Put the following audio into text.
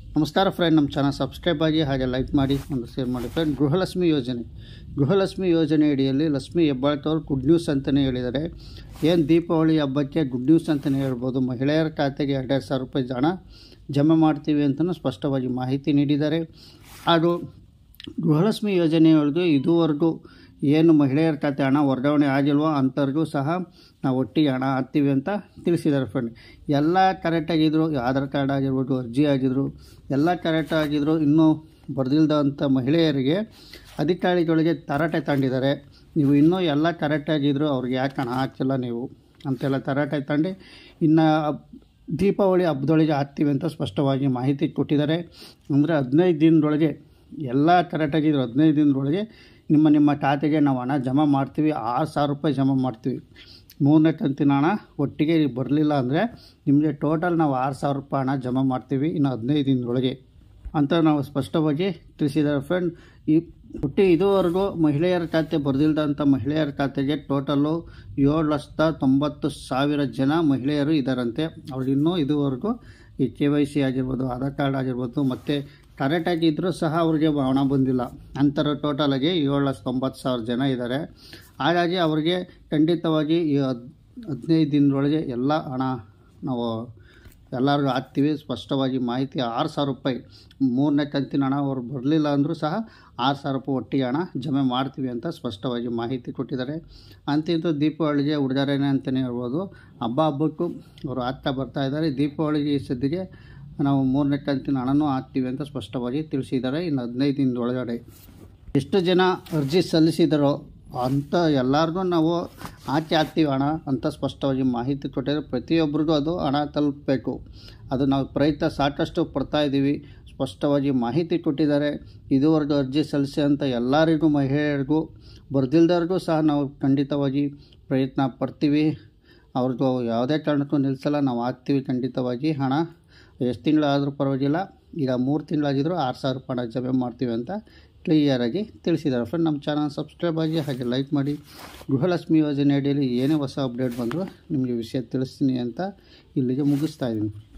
ನಮಸ್ಕಾರ ಫ್ರೆಂಡ್ ನಮ್ಮ channel subscribe ಆಗಿ ಹಾಗೆ ಲೈಕ್ ಮಾಡಿ ಒಂದು ಶೇರ್ ಮಾಡಿ ಫ್ರೆಂಡ್ ಗೃಹಲಕ್ಷ್ಮಿ ಯೋಜನೆ ಗೃಹಲಕ್ಷ್ಮಿ ಯೋಜನೆ ಅಡಿಯಲ್ಲಿ ಲಕ್ಷ್ಮಿ ಹೆಬ್ಬಾಳ್ತವ್ರು ಗುಡ್ ನ್ಯೂಸ್ ಅಂತಲೇ ಹೇಳಿದ್ದಾರೆ ಏನು ದೀಪಾವಳಿ ಹಬ್ಬಕ್ಕೆ ಗುಡ್ ನ್ಯೂಸ್ ಅಂತಲೇ ಹೇಳ್ಬೋದು ಮಹಿಳೆಯರ ಖಾತೆಗೆ ಎರಡೆರಡು ಸಾವಿರ ರೂಪಾಯಿ ಹಣ ಜಮಾ ಮಾಡ್ತೀವಿ ಅಂತಲೂ ಸ್ಪಷ್ಟವಾಗಿ ಮಾಹಿತಿ ನೀಡಿದ್ದಾರೆ ಹಾಗೂ ಗೃಹಲಕ್ಷ್ಮಿ ಯೋಜನೆಯೊಳಗೆ ಇದುವರೆಗೂ ಏನು ಮಹಿಳೆಯರ ಖಾತೆ ಹಣ ವರ್ಗಾವಣೆ ಆಗಿಲ್ವೋ ಅಂಥವ್ರಿಗೂ ಸಹ ನಾವು ಒಟ್ಟಿಗೆ ಹಣ ಹಾಕ್ತೀವಿ ಅಂತ ತಿಳಿಸಿದ್ದಾರೆ ಫ್ರೆಂಡ್ ಎಲ್ಲ ಕರೆಕ್ಟಾಗಿದ್ದರು ಆಧಾರ್ ಕಾರ್ಡ್ ಆಗಿರ್ಬೋದು ಅರ್ಜಿ ಆಗಿದ್ರು ಎಲ್ಲ ಕರೆಕ್ಟ್ ಆಗಿದ್ರು ಇನ್ನೂ ಬರೆದಿಲ್ದಂಥ ಮಹಿಳೆಯರಿಗೆ ಅಧಿಕಾರಿಗಳಿಗೆ ತರಾಟೆ ತಗೊಂಡಿದ್ದಾರೆ ನೀವು ಇನ್ನೂ ಎಲ್ಲ ಕರೆಕ್ಟಾಗಿದ್ದರು ಅವ್ರಿಗೆ ಯಾಕೆ ಹಣ ಹಾಕಿಲ್ಲ ನೀವು ಅಂತೆಲ್ಲ ತರಾಟೆ ತಗೊಂಡು ಇನ್ನು ದೀಪಾವಳಿ ಹಬ್ಬದೊಳಗೆ ಹಾಕ್ತೀವಿ ಅಂತ ಸ್ಪಷ್ಟವಾಗಿ ಮಾಹಿತಿ ಕೊಟ್ಟಿದ್ದಾರೆ ಅಂದರೆ ಹದಿನೈದು ದಿನದೊಳಗೆ ಎಲ್ಲ ಕರೆಕ್ಟಾಗಿದ್ರು ಹದಿನೈದು ದಿನದೊಳಗೆ ನಿಮ್ಮ ನಿಮ್ಮ ಖಾತೆಗೆ ನಾವು ಹಣ ಜಮಾ ಮಾಡ್ತೀವಿ ಆರು ಸಾವಿರ ರೂಪಾಯಿ ಜಮಾ ಮಾಡ್ತೀವಿ ಮೂರನೇ ಕಂತಿನ ಹಣ ಒಟ್ಟಿಗೆ ಬರಲಿಲ್ಲ ಅಂದರೆ ನಿಮಗೆ ಟೋಟಲ್ ನಾವು ಆರು ಸಾವಿರ ರೂಪಾಯಿ ಹಣ ಜಮಾ ಮಾಡ್ತೀವಿ ಇನ್ನು ಹದಿನೈದು ದಿನದೊಳಗೆ ಅಂತ ನಾವು ಸ್ಪಷ್ಟವಾಗಿ ತಿಳಿಸಿದ್ದಾರೆ ಫ್ರೆಂಡ್ ಈ ಒಟ್ಟು ಇದುವರೆಗೂ ಮಹಿಳೆಯರ ಖಾತೆ ಬರೆದಿಲ್ಲದಂಥ ಮಹಿಳೆಯರ ಖಾತೆಗೆ ಟೋಟಲ್ಲು ಏಳು ಲಕ್ಷದ ತೊಂಬತ್ತು ಸಾವಿರ ಜನ ಮಹಿಳೆಯರು ಇದ್ದಾರಂತೆ ಅವ್ರು ಇನ್ನೂ ಇದುವರೆಗೂ ಈ ಕೆ ವೈ ಸಿ ಆಗಿರ್ಬೋದು ಆಧಾರ್ ಕಾರ್ಡ್ ಆಗಿರ್ಬೋದು ಮತ್ತು ಕರೆಕ್ಟಾಗಿ ಇದ್ದರೂ ಸಹ ಅವ್ರಿಗೆ ಹಣ ಬಂದಿಲ್ಲ ಅಂಥರ ಟೋಟಲಾಗಿ ಏಳು ಲಕ್ಷ ತೊಂಬತ್ತು ಸಾವಿರ ಜನ ಇದ್ದಾರೆ ಹಾಗಾಗಿ ಅವ್ರಿಗೆ ಖಂಡಿತವಾಗಿ ಈ ಹದ್ ಹದಿನೈದು ದಿನದೊಳಗೆ ಎಲ್ಲ ಹಣ ನಾವು ಎಲ್ಲರಿಗೂ ಹಾಕ್ತೀವಿ ಸ್ಪಷ್ಟವಾಗಿ ಮಾಹಿತಿ ಆರು ಸಾವಿರ ರೂಪಾಯಿ ಮೂರನೇ ಕಂತಿನ ಹಣ ಅವ್ರು ಬರಲಿಲ್ಲ ಅಂದರೂ ಸಹ ಆರು ಸಾವಿರ ರೂಪಾಯಿ ಒಟ್ಟಿಗೆ ಹಣ ಜಮೆ ಮಾಡ್ತೀವಿ ಅಂತ ಸ್ಪಷ್ಟವಾಗಿ ಮಾಹಿತಿ ಕೊಟ್ಟಿದ್ದಾರೆ ಅಂತಿಂತೂ ದೀಪಾವಳಿಗೆ ಉಡುಗೊರೆನೇ ಅಂತಲೇ ಹೇಳ್ಬೋದು ಹಬ್ಬ ಹಬ್ಬಕ್ಕೂ ಅವರು ಹಾಕ್ತಾ ಬರ್ತಾ ಇದ್ದಾರೆ ದೀಪಾವಳಿಗೆ ಈ ಸದ್ಯಕ್ಕೆ ನಾವು ಮೂರನೇ ಕಂತಿನ ಹಣನೂ ಹಾಕ್ತೀವಿ ಅಂತ ಸ್ಪಷ್ಟವಾಗಿ ತಿಳಿಸಿದ್ದಾರೆ ಇನ್ನು ಹದಿನೈದು ದಿನದ ಒಳಗಡೆ ಎಷ್ಟು ಜನ ಅರ್ಜಿ ಸಲ್ಲಿಸಿದಾರೋ ಅಂಥ ಎಲ್ಲರಿಗೂ ನಾವು ಹಾಕಿ ಹಾಕ್ತೀವಿ ಹಣ ಅಂತ ಸ್ಪಷ್ಟವಾಗಿ ಮಾಹಿತಿ ಕೊಟ್ಟಿದ್ದಾರೆ ಪ್ರತಿಯೊಬ್ಬರಿಗೂ ಅದು ಹಣ ತಲುಪಬೇಕು ಅದು ನಾವು ಪ್ರಯತ್ನ ಸಾಕಷ್ಟು ಪಡ್ತಾ ಇದ್ದೀವಿ ಸ್ಪಷ್ಟವಾಗಿ ಮಾಹಿತಿ ಕೊಟ್ಟಿದ್ದಾರೆ ಇದುವರೆಗೂ ಅರ್ಜಿ ಸಲ್ಲಿಸಿ ಅಂತ ಎಲ್ಲರಿಗೂ ಮಹಿಳೆಯರಿಗೂ ಬರ್ದಿಲ್ದವ್ರಿಗೂ ಸಹ ನಾವು ಖಂಡಿತವಾಗಿ ಪ್ರಯತ್ನ ಪಡ್ತೀವಿ ಅವ್ರಿಗೂ ಯಾವುದೇ ಕಾರಣಕ್ಕೂ ನಿಲ್ಲಿಸಲ್ಲ ನಾವು ಹಾಕ್ತೀವಿ ಖಂಡಿತವಾಗಿ ಹಣ ಎಷ್ಟು ತಿಂಗಳಾದರೂ ಪರವಾಗಿಲ್ಲ ಈಗ ಮೂರು ತಿಂಗಳಾಗಿದ್ದರೂ ಆರು ಸಾವಿರ ರೂಪಾಯಿ ಹಣ ಜಮೆ ಮಾಡ್ತೀವಿ ಅಂತ ಕ್ಲಿಯರಾಗಿ ತಿಳಿಸಿದ್ದಾರೆ ಫ್ರೆಂಡ್ ನಮ್ಮ ಚಾನಲ್ ಸಬ್ಸ್ಕ್ರೈಬ್ ಆಗಿ ಹಾಗೆ ಲೈಕ್ ಮಾಡಿ ಗೃಹಲಕ್ಷ್ಮಿ ಯೋಜನೆ ಅಡಿಯಲ್ಲಿ ಏನೇ ಹೊಸ ಅಪ್ಡೇಟ್ ಬಂದರೂ ನಿಮಗೆ ವಿಷಯ ತಿಳಿಸ್ತೀನಿ ಅಂತ ಇಲ್ಲಿಗೆ ಮುಗಿಸ್ತಾ ಇದ್ದೀನಿ